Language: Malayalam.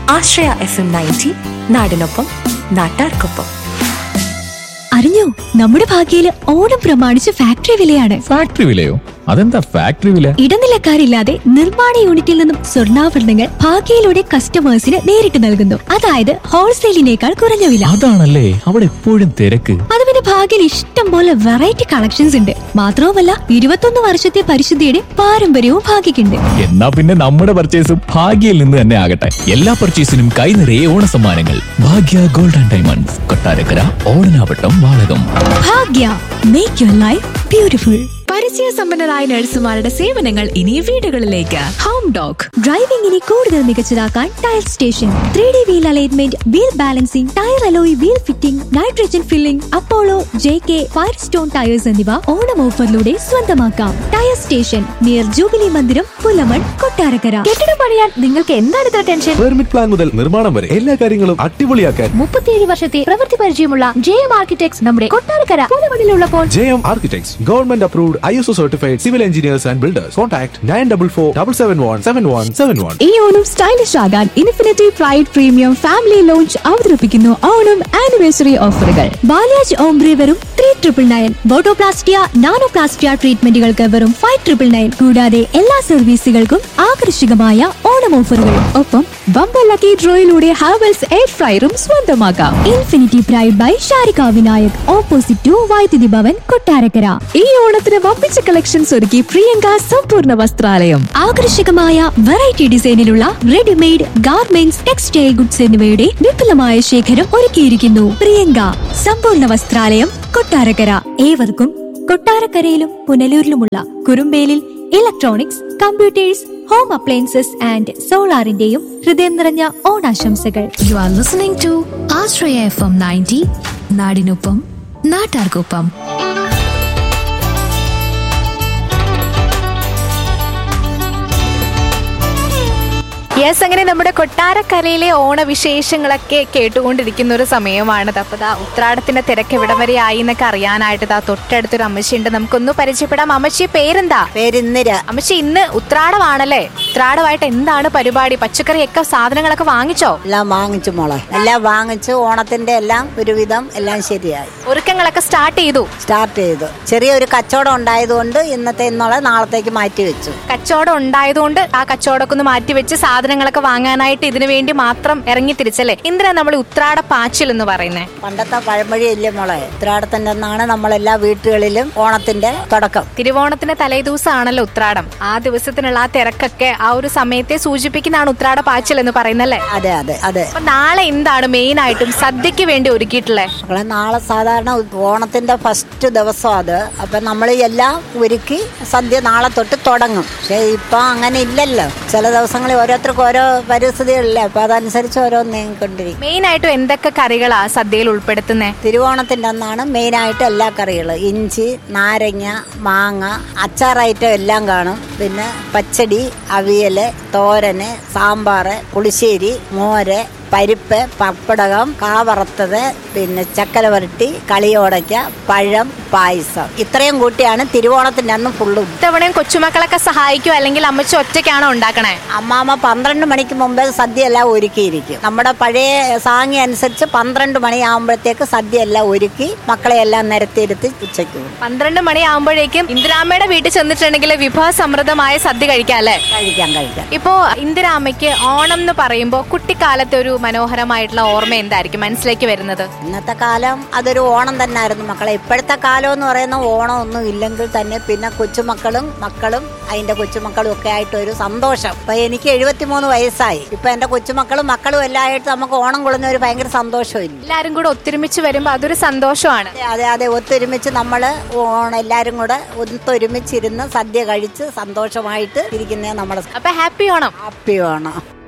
ആശ്രയ എഫ് എം നയൻറ്റി നാടിനൊപ്പം നാട്ടാർക്കൊപ്പം അറിഞ്ഞോ നമ്മുടെ ഭാഗ്യയില് ഓണം പ്രമാണിച്ച് ഫാക്ടറി വിലയാണ് ഫാക്ടറി വിലയോ അതെന്താ ഫാക്ടറി വില ഇടനിലക്കാരില്ലാതെ നിർമ്മാണ യൂണിറ്റിൽ നിന്നും സ്വർണ്ണാഭരണങ്ങൾ ഭാഗ്യയിലൂടെ കസ്റ്റമേഴ്സിന് നേരിട്ട് നൽകുന്നു അതായത് ഹോൾസെയിലിനേക്കാൾ കുറഞ്ഞ വില അതാണല്ലേ അവിടെ എപ്പോഴും തിരക്ക് അത് പിന്നെ ഭാഗ്യയിൽ ഇഷ്ടം പോലെ വെറൈറ്റി കളക്ഷൻസ് ഉണ്ട് മാത്രവുമല്ല ഇരുപത്തൊന്ന് വർഷത്തെ പരിശുദ്ധിയുടെ പാരമ്പര്യവും ഭാഗ്യക്കുണ്ട് എന്നാ പിന്നെ നമ്മുടെ പർച്ചേസും ഭാഗ്യയിൽ നിന്ന് തന്നെ ആകട്ടെ എല്ലാ പർച്ചേസിനും കൈ നിറയെ ഓണസമ്മാനങ്ങൾ Bhagya gold and diamonds Kottarakkara Odanavattom Valakom Bhagya make your life beautiful പരിചയസമ്പന്നരായ നഴ്സുമാരുടെ സേവനങ്ങൾ ഇനി വീടുകളിലേക്ക് ഹോം ഡോഗ് ഡ്രൈവിംഗിനെ കൂടുതൽ മികച്ചതാക്കാൻ tyre station three D wheel alignment wheel balancing tyre alloy wheel fitting nitrogen filling Apollo J K Firestone tyres എന്നിവ ഓണം ഓഫറിലൂടെ സ്വന്തമാക്കാം ടയർ സ്റ്റേഷൻ നിയർ ജൂബിലി മന്ദിരം പുലമൺ കൊട്ടാരക്കര കെട്ടിടം പണിയാൻ നിങ്ങൾക്ക് എന്താണ് ഇത്ര ടെൻഷൻ പെർമിറ്റ് പ്ലാൻ മുതൽ നിർമ്മാണം വരെ എല്ലാ കാര്യങ്ങളും അടിപൊളിയാക്കാൻ മുപ്പത്തിയേഴ് വർഷത്തെ പ്രവൃത്തി പരിചയമുള്ള ജെ എം ആർക്കിടെക്ട്സ് നമ്മുടെ കൊട്ടാരക്കര പുലമണിലുള്ളപ്പോൾ J M architects government approved I S O certified civil engineers and builders contact nine double four double seven one seven one seven one ഈ ഓണം സ്റ്റൈലിഷ് ആകാൻ Infinity pride premium family lounge അവതരിപ്പിക്കുന്നു ഓണം ആനിവേഴ്സറി ഓഫറുകൾ ബാലാജ് ഓംബ്രെ വെറും ത്രീ ട്രിപ്പിൾ നയൻ ബോട്ടോപ്ലാസ്റ്റിയ നാനോപ്ലാസ്റ്റിയ ട്രീറ്റ്മെന്റുകൾക്ക് വെറും ഫൈവ് ട്രിപ്പിൾ നയൻ കൂടാതെ എല്ലാ സർവീസുകൾക്കും ആകർഷകമായ ഓണം ഓഫറുകൾ ഒപ്പം ബമ്പർ ലക്കി ഡ്രോയിലൂടെ ഹാവൽസ് എയർ ഫ്രയറും സ്വന്തമാക്കാം Infinity pride by Sharika Vinayak opposite to Vaidyuthi Bhavan Kottarakkara ഈ ഓണത്തിന് വമ്പിച്ച കളക്ഷൻസ് ഒരുക്കി പ്രിയങ്ക സമ്പൂർണ്ണ വസ്ത്രാലയം ആകർഷകമായ വെറൈറ്റി ഡിസൈനിലുള്ള റെഡിമെയ്ഡ് ഗാർമെന്റ്സ് ടെക്സ്റ്റൈൽ ഗുഡ്സ് എന്നിവയുടെ വിപുലമായ ശേഖരം ഒരുക്കിയിരിക്കുന്നു പ്രിയങ്ക സമ്പൂർണ്ണ വസ്ത്രാലയം കൊട്ടാരക്കര ഏവർക്കും കൊട്ടാരക്കരയിലും പുനലൂരിലുമുള്ള കുറുമ്പേലിൽ electronics computers home appliances and സോളാറിന്റെയും ഹൃദയം നിറഞ്ഞ ഓണാശംസകൾ you are listening to Ashraya F M ninety നാടിനൊപ്പം നാട്ടാർക്കൊപ്പം യെസ് അങ്ങനെ നമ്മുടെ കൊട്ടാരക്കരയിലെ ഓണവിശേഷങ്ങളൊക്കെ കേട്ടുകൊണ്ടിരിക്കുന്ന ഒരു സമയമാണ് അപ്പൊ ദാ ഉത്രാടത്തിന്റെ തിരക്ക് എവിടം വരെ ആയി എന്നൊക്കെ അറിയാനായിട്ട് ദാ തൊട്ടടുത്തൊരു അമ്മച്ചിയുണ്ട് നമുക്കൊന്ന് പരിചയപ്പെടാം അമ്മച്ചി പേരെന്താ പേരിന്നിര അമ്മച്ചി ഇന്ന് ഉത്രാടമാണല്ലേ ഉത്രാടമായിട്ട് എന്താണ് പരിപാടി പച്ചക്കറിയൊക്കെ സാധനങ്ങളൊക്കെ വാങ്ങിച്ചോ എല്ലാം വാങ്ങിച്ചു മോളെ എല്ലാം വാങ്ങിച്ചു ഓണത്തിന്റെ എല്ലാം ഒരുവിധം എല്ലാം ശരിയായി ഒരുക്കങ്ങളൊക്കെ സ്റ്റാർട്ട് ചെയ്തു സ്റ്റാർട്ട് ചെയ്തു ചെറിയൊരു കച്ചവടം ഉണ്ടായതുകൊണ്ട് ഇന്നത്തെ എന്നുള്ള നാളത്തേക്ക് മാറ്റി വെച്ചു കച്ചവടം ഉണ്ടായതുകൊണ്ട് ആ കച്ചവടമൊക്കെ ഒന്ന് മാറ്റി വെച്ച് സാധനങ്ങളൊക്കെ വാങ്ങാനായിട്ട് ഇതിനു വേണ്ടി മാത്രം ഇറങ്ങി തിരിച്ചല്ലേ എന്തിനാ നമ്മൾ ഉത്രാട പാച്ചിൽ എന്ന് പറയുന്നത് പണ്ടത്തെ പഴമൊഴി ഇല്ലേ മോളെ ഉത്രാടത്തിന്റെ അന്നാണ് നമ്മളെല്ലാ വീട്ടുകളിലും ഓണത്തിന്റെ തുടക്കം തിരുവോണത്തിന്റെ തലേദിവസമാണല്ലോ ഉത്രാടം ആ ദിവസത്തിനുള്ള ആ തിരക്കൊക്കെ ആ ഒരു സമയത്തെ സൂചിപ്പിക്കുന്നതാണ് ഉത്രാട പാച്ചിൽ എന്ന് പറയുന്നല്ലേ അതെ അതെ അതെ അപ്പൊ നാളെ എന്താണ് മെയിൻ ആയിട്ടും സദ്യക്ക് വേണ്ടി ഒരുക്കിയിട്ടുള്ളത് മക്കളെ നാളെ സാധാരണ ഓണത്തിന്റെ ഫസ്റ്റ് ദിവസം അത് അപ്പൊ നമ്മൾ എല്ലാം ഒരുക്കി സദ്യ നാളെ തൊട്ട് തുടങ്ങും പക്ഷെ ഇപ്പൊ അങ്ങനെ ഇല്ലല്ലോ ചില ദിവസങ്ങളിൽ ഓരോരുത്തർക്കും ഓരോ പരിസ്ഥിതികളില്ലേ അപ്പൊ അതനുസരിച്ച് ഓരോന്ന് നീങ്ങിക്കൊണ്ടിരിക്കും മെയിൻ ആയിട്ടും എന്തൊക്കെ കറികളാ സദ്യയിൽ ഉൾപ്പെടുത്തുന്നേ തിരുവോണത്തിന്റെ അന്നാണ് മെയിനായിട്ട് എല്ലാ കറികളും ഇഞ്ചി നാരങ്ങ മാങ്ങ അച്ചാർ ഐറ്റം എല്ലാം കാണും പിന്നെ പച്ചടി അവിയല് തോരന് സാമ്പാറ് പുളിശ്ശേരി മോര് പരിപ്പ് പപ്പടകം കാവറുത്തത് പിന്നെ ചക്കര വരട്ടി കളിയോടയ്ക്ക പഴം പായസം ഇത്രയും കൂട്ടിയാണ് തിരുവോണത്തിന്റെ അന്ന് ഫുള്ളും ഇത്തവണയും കൊച്ചുമക്കളൊക്കെ സഹായിക്കും അല്ലെങ്കിൽ അമ്മച്ചി ഒറ്റയ്ക്കാണോ ഉണ്ടാക്കണേ അമ്മാമ്മ പന്ത്രണ്ട് മണിക്ക് മുമ്പേ സദ്യ എല്ലാം ഒരുക്കിയിരിക്കും നമ്മുടെ പഴയ സാങ്ങി അനുസരിച്ച് പന്ത്രണ്ട് മണിയാകുമ്പോഴത്തേക്ക് സദ്യ എല്ലാം ഒരുക്കി മക്കളെ എല്ലാം നിരത്തിയിരുത്തി ഉച്ചയ്ക്ക് വിടും. പന്ത്രണ്ട് മണിയാകുമ്പോഴേക്കും ഇന്ദിരാമ്മയുടെ വീട്ടിൽ ചെന്നിട്ടുണ്ടെങ്കിൽ വിഭവസമൃദ്ധമായ സദ്യ കഴിക്കാം അല്ലേ കഴിക്കാം കഴിക്കാം ഇപ്പോ ഇന്ദിരാമ്മയ്ക്ക് ഓണം എന്ന് പറയുമ്പോൾ കുട്ടിക്കാലത്തെ ഒരു മനോഹരമായിട്ടുള്ള ഓർമ്മ എന്തായിരിക്കും മനസ്സിലേക്ക് വരുന്നത് ഇന്നത്തെ കാലം അതൊരു ഓണം തന്നെയായിരുന്നു മക്കളെ ഇപ്പോഴത്തെ കാലം എന്ന് പറയുന്ന ഓണം ഒന്നും ഇല്ലെങ്കിൽ തന്നെ പിന്നെ കൊച്ചുമക്കളും മക്കളും അതിന്റെ കൊച്ചുമക്കളും ഒക്കെ ആയിട്ട് ഒരു സന്തോഷം ഇപ്പൊ എനിക്ക് എഴുപത്തിമൂന്ന് വയസ്സായി ഇപ്പൊ എന്റെ കൊച്ചുമക്കളും മക്കളും എല്ലാം ആയിട്ട് നമുക്ക് ഓണം കൊള്ളുന്ന ഒരു ഭയങ്കര സന്തോഷമില്ല എല്ലാരും കൂടെ ഒത്തൊരുമിച്ച് വരുമ്പോൾ അതൊരു സന്തോഷമാണ് അതെ, അതെ അതെ ഒത്തൊരുമിച്ച് നമ്മൾ ഓണം എല്ലാരും കൂടെ ഒത്തൊരുമിച്ചിരുന്ന് സദ്യ കഴിച്ച് സന്തോഷമായിട്ട് ഇരിക്കുന്നേ നമ്മുടെ അപ്പൊ ഹാപ്പി ഓണം ഹാപ്പി ഓണം